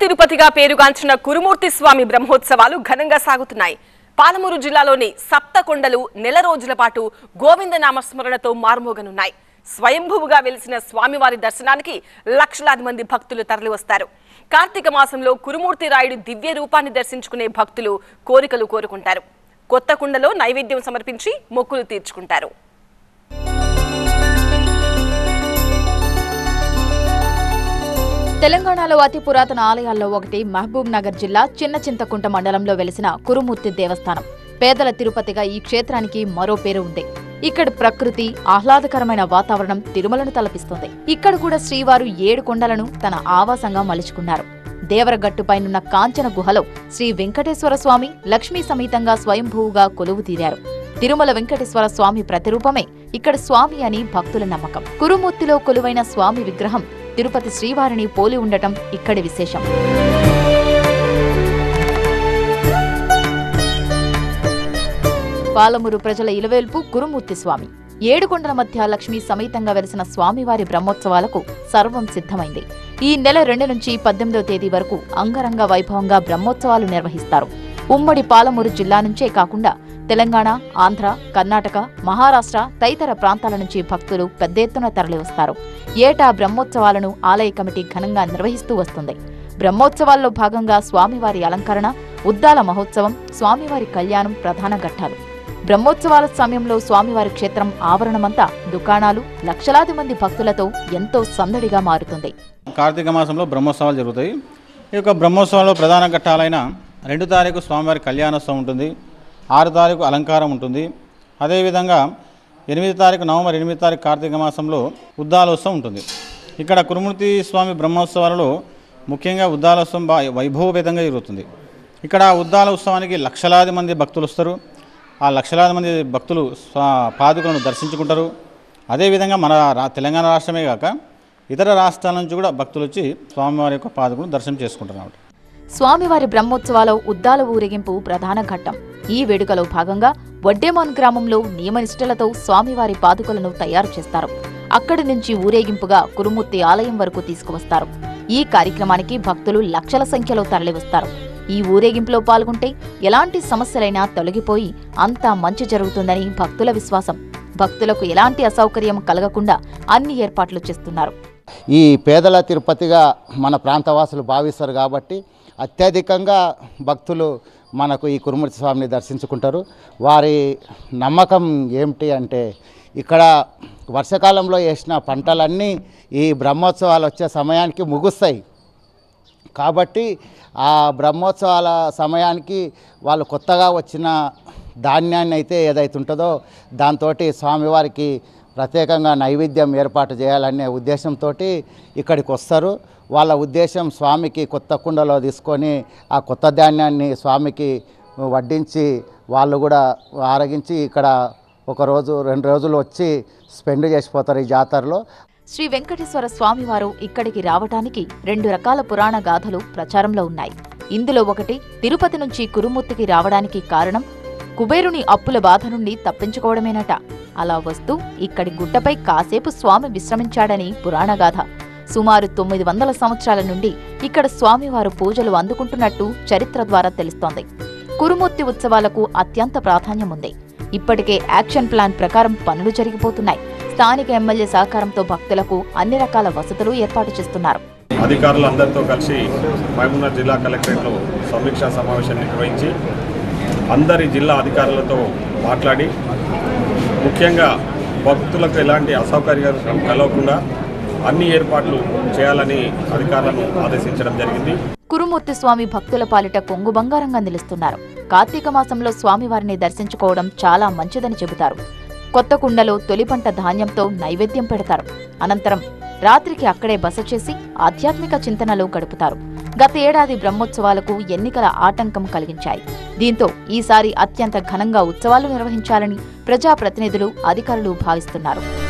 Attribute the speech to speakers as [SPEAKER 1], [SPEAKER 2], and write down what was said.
[SPEAKER 1] తిరుపతిగా పేరుగాంచిన కురుమూర్తి స్వామి బ్రహ్మోత్సవాలు ఘనంగా సాగుతున్నాయి పాలమూరు జిల్లాలోని సప్త కొండలు నెల రోజుల పాటు గోవింద నామస్మరణతో మారుమోగనున్నాయి స్వయంభువుగా వెలిసిన స్వామివారి దర్శనానికి లక్షలాది మంది భక్తులు తరలివస్తారు కార్తీక మాసంలో కురుమూర్తి రాయుడి దివ్య రూపాన్ని దర్శించుకునే భక్తులు కోరికలు కోరుకుంటారు కొత్త కుండలో నైవేద్యం సమర్పించి మొక్కులు తీర్చుకుంటారు
[SPEAKER 2] తెలంగాణలో అతి పురాతన ఆలయాల్లో ఒకటి మహబూబ్ నగర్ జిల్లా చిన్న చింతకుంట మండలంలో వెలిసిన కురుమూర్తి దేవస్థానం పేదల తిరుపతిగా ఈ క్షేత్రానికి మరో పేరు ఉంది ఇక్కడ ప్రకృతి ఆహ్లాదకరమైన వాతావరణం తిరుమలను తలపిస్తుంది ఇక్కడ కూడా శ్రీవారు ఏడు కొండలను తన ఆవాసంగా మలుచుకున్నారు దేవరగట్టుపైనున్న కాంచన గుహలో శ్రీ వెంకటేశ్వర స్వామి లక్ష్మీ సమేతంగా స్వయంభూవుగా కొలువు తీరారు తిరుమల వెంకటేశ్వర స్వామి ప్రతిరూపమే ఇక్కడ స్వామి అని భక్తుల నమ్మకం కురుమూర్తిలో కొలువైన స్వామి విగ్రహం తిరుపతి శ్రీవారిని పోలి ఉండటం ఇక్కడి విశేషం పాలమూరు ప్రజల ఇలవేల్పు కురుమూర్తి స్వామి ఏడుకొండల మధ్య లక్ష్మీ సమేతంగా వెలిసిన స్వామివారి బ్రహ్మోత్సవాలకు సర్వం సిద్ధమైంది ఈ నెల రెండు నుంచి పద్దెనిమిదవ తేదీ వరకు అంగరంగ వైభవంగా బ్రహ్మోత్సవాలు నిర్వహిస్తారు ఉమ్మడి పాలమూరు జిల్లా నుంచే కాకుండా తెలంగాణ ఆంధ్ర కర్ణాటక మహారాష్ట్ర తదితర ప్రాంతాల నుంచి భక్తులు పెద్ద ఎత్తున తరలివస్తారు ఏటా బ్రహ్మోత్సవాలను ఆలయ కమిటీ ఘనంగా నిర్వహిస్తూ వస్తుంది బ్రహ్మోత్సవాల్లో భాగంగా స్వామివారి అలంకరణ ఉద్దాల మహోత్సవం స్వామివారి కళ్యాణం ప్రధాన ఘట్టాలు బ్రహ్మోత్సవాల సమయంలో స్వామివారి క్షేత్రం ఆవరణమంతా దుకాణాలు లక్షలాది మంది భక్తులతో ఎంతో సందడిగా మారుతుంది
[SPEAKER 3] కార్తీక మాసంలో బ్రహ్మోత్సవాలు జరుగుతాయి ఈ యొక్క బ్రహ్మోత్సవంలో ప్రధాన ఘట్టాలైన రెండు తారీఖు స్వామివారి కళ్యాణోత్సవం ఉంటుంది ఆరు తారీఖు అలంకారం ఉంటుంది అదేవిధంగా ఎనిమిది తారీఖు నవంబర్ ఎనిమిది తారీఖు కార్తీక మాసంలో ఉద్దాలోత్సవం ఉంటుంది ఇక్కడ కురుమూర్తి స్వామి బ్రహ్మోత్సవాలలో ముఖ్యంగా ఉద్దాలోత్సవం బా వైభవపేతంగా జరుగుతుంది ఇక్కడ ఉద్దాల ఉత్సవానికి లక్షలాది మంది భక్తులు వస్తారు ఆ లక్షలాది మంది భక్తులు స్వా పాదుకలను దర్శించుకుంటారు అదేవిధంగా మన రా తెలంగాణ రాష్ట్రమే కాక ఇతర రాష్ట్రాల నుంచి కూడా భక్తులు వచ్చి స్వామివారి యొక్క పాదుకలను దర్శనం చేసుకుంటున్నారు
[SPEAKER 2] స్వామివారి బ్రహ్మోత్సవాల ఉద్దాల ఊరేగింపు ప్రధాన ఘట్టం ఈ వేడుకలో భాగంగా వడ్డేమాన్ గ్రామంలో నియమనిష్టలతో స్వామివారి పాదుకలను తయారు చేస్తారు అక్కడి నుంచి ఊరేగింపుగా కురుమూర్తి ఆలయం వరకు తీసుకువస్తారు ఈ కార్యక్రమానికి భక్తులు లక్షల సంఖ్యలో తరలివస్తారు ఈ ఊరేగింపులో పాల్గొంటే ఎలాంటి సమస్యలైనా తొలగిపోయి అంతా మంచి జరుగుతుందని భక్తుల విశ్వాసం భక్తులకు ఎలాంటి అసౌకర్యం కలగకుండా అన్ని ఏర్పాట్లు చేస్తున్నారు
[SPEAKER 4] ఈ పేదల తిరుపతిగా మన ప్రాంతవాసులు భావిస్తారు కాబట్టి అత్యధికంగా భక్తులు మనకు ఈ కురుమూర్తి స్వామిని దర్శించుకుంటారు వారి నమ్మకం ఏమిటి అంటే ఇక్కడ వర్షాకాలంలో వేసిన పంటలన్నీ ఈ బ్రహ్మోత్సవాలు వచ్చే సమయానికి ముగుస్తాయి కాబట్టి ఆ బ్రహ్మోత్సవాల సమయానికి వాళ్ళు కొత్తగా వచ్చిన ధాన్యాన్ని అయితే ఏదైతే ఉంటుందో దాంతో స్వామివారికి ప్రత్యేకంగా నైవేద్యం ఏర్పాటు చేయాలనే ఉద్దేశంతో ఇక్కడికి వస్తారు వాళ్ళ ఉద్దేశం స్వామికి కొత్త కుండలో తీసుకొని ఆ కొత్త ధాన్యాన్ని స్వామికి వడ్డించి వాళ్ళు కూడా ఆరగించి ఇక్కడ ఒక రోజు రెండు రోజులు వచ్చి స్పెండ్ చేసిపోతారు ఈ జాతరలో
[SPEAKER 2] శ్రీ వెంకటేశ్వర స్వామివారు ఇక్కడికి రావటానికి రెండు రకాల పురాణ గాథలు ప్రచారంలో ఉన్నాయి ఇందులో ఒకటి తిరుపతి నుంచి కురుమూర్తికి రావడానికి కారణం కుబేరుని అప్పుల బాధ నుండి తప్పించుకోవడమేనట అలా వస్తూ ఇక్కడి గుట్టపై కాసేపు స్వామి విశ్రమించాడని పురాణగాథ సుమారు తొమ్మిది వందల సంవత్సరాల నుండి ఇక్కడ స్వామివారు పూజలు అందుకుంటున్నట్టు చరిత్ర ద్వారా తెలుస్తోంది కురుమూర్తి ఉత్సవాలకు అత్యంత ప్రాధాన్యం ఉంది ఇప్పటికే యాక్షన్ ప్లాన్ ప్రకారం పనులు జరిగిపోతున్నాయి స్థానిక ఎమ్మెల్యే సహకారంతో భక్తులకు అన్ని రకాల వసతులు ఏర్పాటు చేస్తున్నారు
[SPEAKER 5] అధికారులందరితో కలిసి మహబూబ్నగర్ జిల్లా కలెక్టరేట్లో సమీక్షా సమావేశం నిర్వహించి అందరి జిల్లా అధికారులతో మాట్లాడి ముఖ్యంగా భక్తులకు ఎలాంటి అసౌకర్యాలు కలగకుండా అన్ని ఏర్పాట్లు చేయాలని అధికారులను ఆదేశించడం జరిగింది
[SPEAKER 2] కురుమూర్తి స్వామి భక్తుల పాలిట కొంగు బంగారంగా నిలుస్తున్నారు కార్తీక మాసంలో స్వామివారిని దర్శించుకోవడం చాలా మంచిదని చెబుతారు కొత్త కుండలో తొలి పంట ధాన్యంతో నైవేద్యం పెడతారు అనంతరం రాత్రికి అక్కడే బస చేసి ఆధ్యాత్మిక చింతనలో గడుపుతారు గత ఏడాది బ్రహ్మోత్సవాలకు ఎన్నికల ఆటంకం కలిగించాయి దీంతో ఈసారి అత్యంత ఘనంగా ఉత్సవాలు నిర్వహించాలని ప్రజాప్రతినిధులు అధికారులు భావిస్తున్నారు